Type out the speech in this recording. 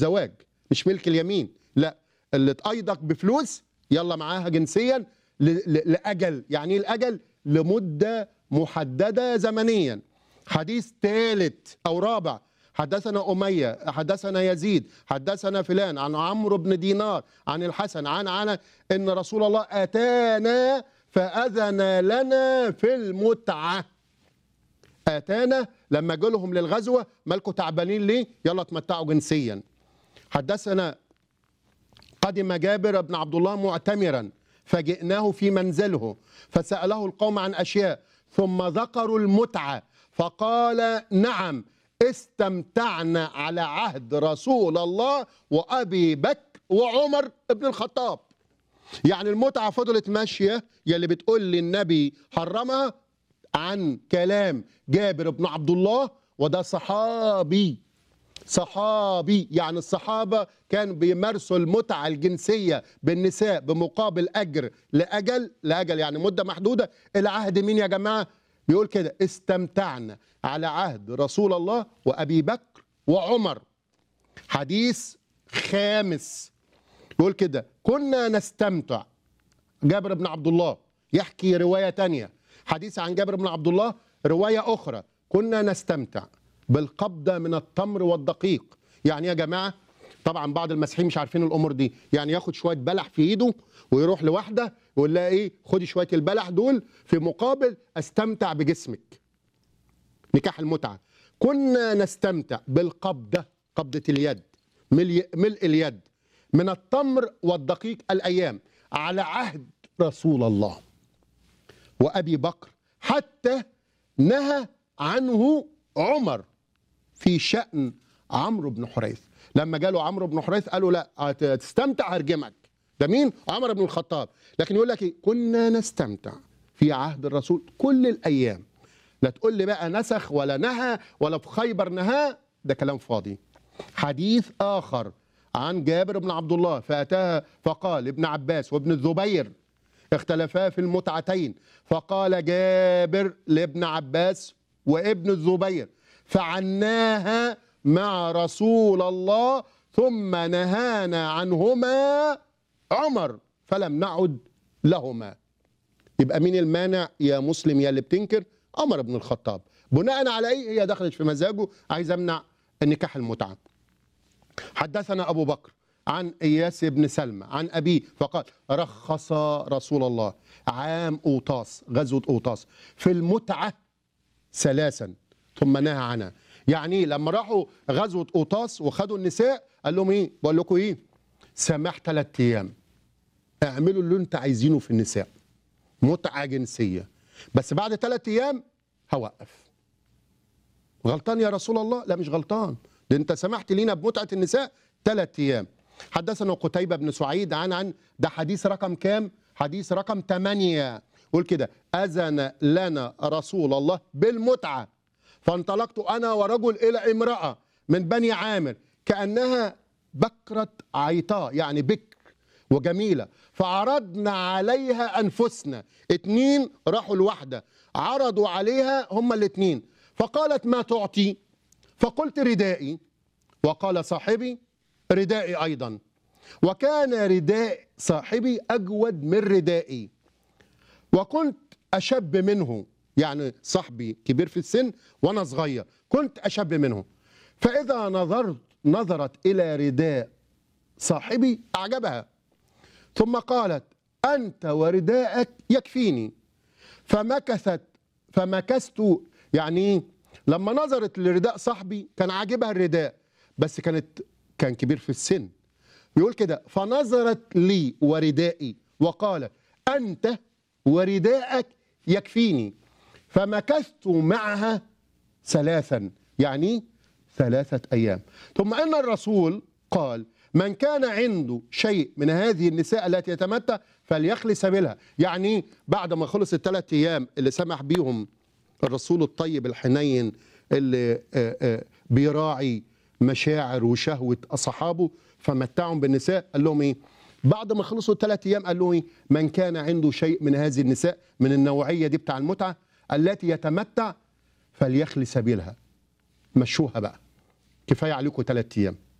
الزواج مش ملك اليمين لا اللي تأيدك بفلوس يلا معاها جنسيا ل- ل- لأجل يعني ايه الأجل لمدة محددة زمنيا حديث ثالث أو رابع حدثنا أمية حدثنا يزيد حدثنا فلان عن عمرو بن دينار عن الحسن عن عن إن رسول الله أتانا فأذن لنا في المتعة اتانا لما جولهم للغزوه مالكم تعبانين ليه؟ يلا اتمتعوا جنسيا. حدثنا قدم جابر بن عبد الله معتمرا فجئناه في منزله فساله القوم عن اشياء ثم ذكروا المتعه فقال نعم استمتعنا على عهد رسول الله وابي بكر وعمر بن الخطاب. يعني المتعه فضلت ماشيه يلي بتقول لي النبي حرمها عن كلام جابر بن عبد الله وده صحابي صحابي يعني الصحابة كانوا بيمارسوا المتعة الجنسية بالنساء بمقابل أجر لأجل لأجل يعني مدة محدودة إلى عهد مين يا جماعة بيقول كده استمتعنا على عهد رسول الله وأبي بكر وعمر حديث خامس يقول كده كنا نستمتع جابر بن عبد الله يحكي رواية تانية حديث عن جابر بن عبد الله رواية أخرى كنا نستمتع بالقبضة من التمر والدقيق يعني يا جماعة طبعا بعض المسيحيين مش عارفين الأمور دي يعني ياخد شوية بلح في إيده ويروح لواحدة ويقول لها إيه خدي شوية البلح دول في مقابل أستمتع بجسمك نكاح المتعة كنا نستمتع بالقبضة قبضة اليد ملء ملء اليد من التمر والدقيق الأيام على عهد رسول الله وأبي بكر حتى نهى عنه عمر في شأن عمرو بن حريث لما جاله عمرو بن حريث قالوا لا هتستمتع هرجمك ده مين عمر بن الخطاب لكن يقول لك ايه كنا نستمتع في عهد الرسول كل الايام لا تقول لي بقى نسخ ولا نهى ولا في خيبر نهى ده كلام فاضي حديث اخر عن جابر بن عبد الله فاتاها فقال ابن عباس وابن الزبير اختلفا في المتعتين فقال جابر لابن عباس وابن الزبير فعناها مع رسول الله ثم نهانا عنهما عمر فلم نعد لهما يبقى مين المانع يا مسلم يا اللي بتنكر عمر بن الخطاب بناء على ايه هي دخلت في مزاجه عايز امنع النكاح المتعه حدثنا ابو بكر عن اياس بن سلمى عن ابيه فقال رخص رسول الله عام اوطاس غزوه اوطاس في المتعه ثلاثا ثم نهى عنها يعني إيه؟ لما راحوا غزوه اوطاس وخدوا النساء قال لهم ايه بقول لكم ايه سماح ثلاث ايام اعملوا اللي انت عايزينه في النساء متعه جنسيه بس بعد ثلاث ايام هوقف غلطان يا رسول الله لا مش غلطان ده انت سمحت لينا بمتعه النساء ثلاث ايام حدثنا قتيبة بن سعيد عن عن ده حديث رقم كام حديث رقم 8 قول كده أذن لنا رسول الله بالمتعة فانطلقت أنا ورجل إلى امرأة من بني عامر كأنها بكرة عيطاء يعني بكر وجميلة فعرضنا عليها أنفسنا اتنين راحوا الواحدة عرضوا عليها هما الاتنين فقالت ما تعطي فقلت ردائي وقال صاحبي ردائي أيضا وكان رداء صاحبي أجود من ردائي وكنت أشب منه يعني صاحبي كبير في السن وأنا صغير كنت أشب منه فإذا نظرت نظرت إلى رداء صاحبي أعجبها ثم قالت أنت ورداءك يكفيني فمكثت فمكثت يعني لما نظرت لرداء صاحبي كان عاجبها الرداء بس كانت كان كبير في السن بيقول كده فنظرت لي وردائي وقالت أنت ورداءك يكفيني فمكثت معها ثلاثا يعني ثلاثة أيام ثم أن الرسول قال من كان عنده شيء من هذه النساء التي يتمتع فليخلي سبيلها يعني بعد ما خلص الثلاث أيام اللي سمح بيهم الرسول الطيب الحنين اللي آآ آآ بيراعي مشاعر وشهوة أصحابه فمتعهم بالنساء قال لهم إيه بعد ما خلصوا الثلاث أيام قال لهم إيه من كان عنده شيء من هذه النساء من النوعية دي بتاع المتعة التي يتمتع فليخلي سبيلها مشوها بقى كفاية عليكم ثلاث أيام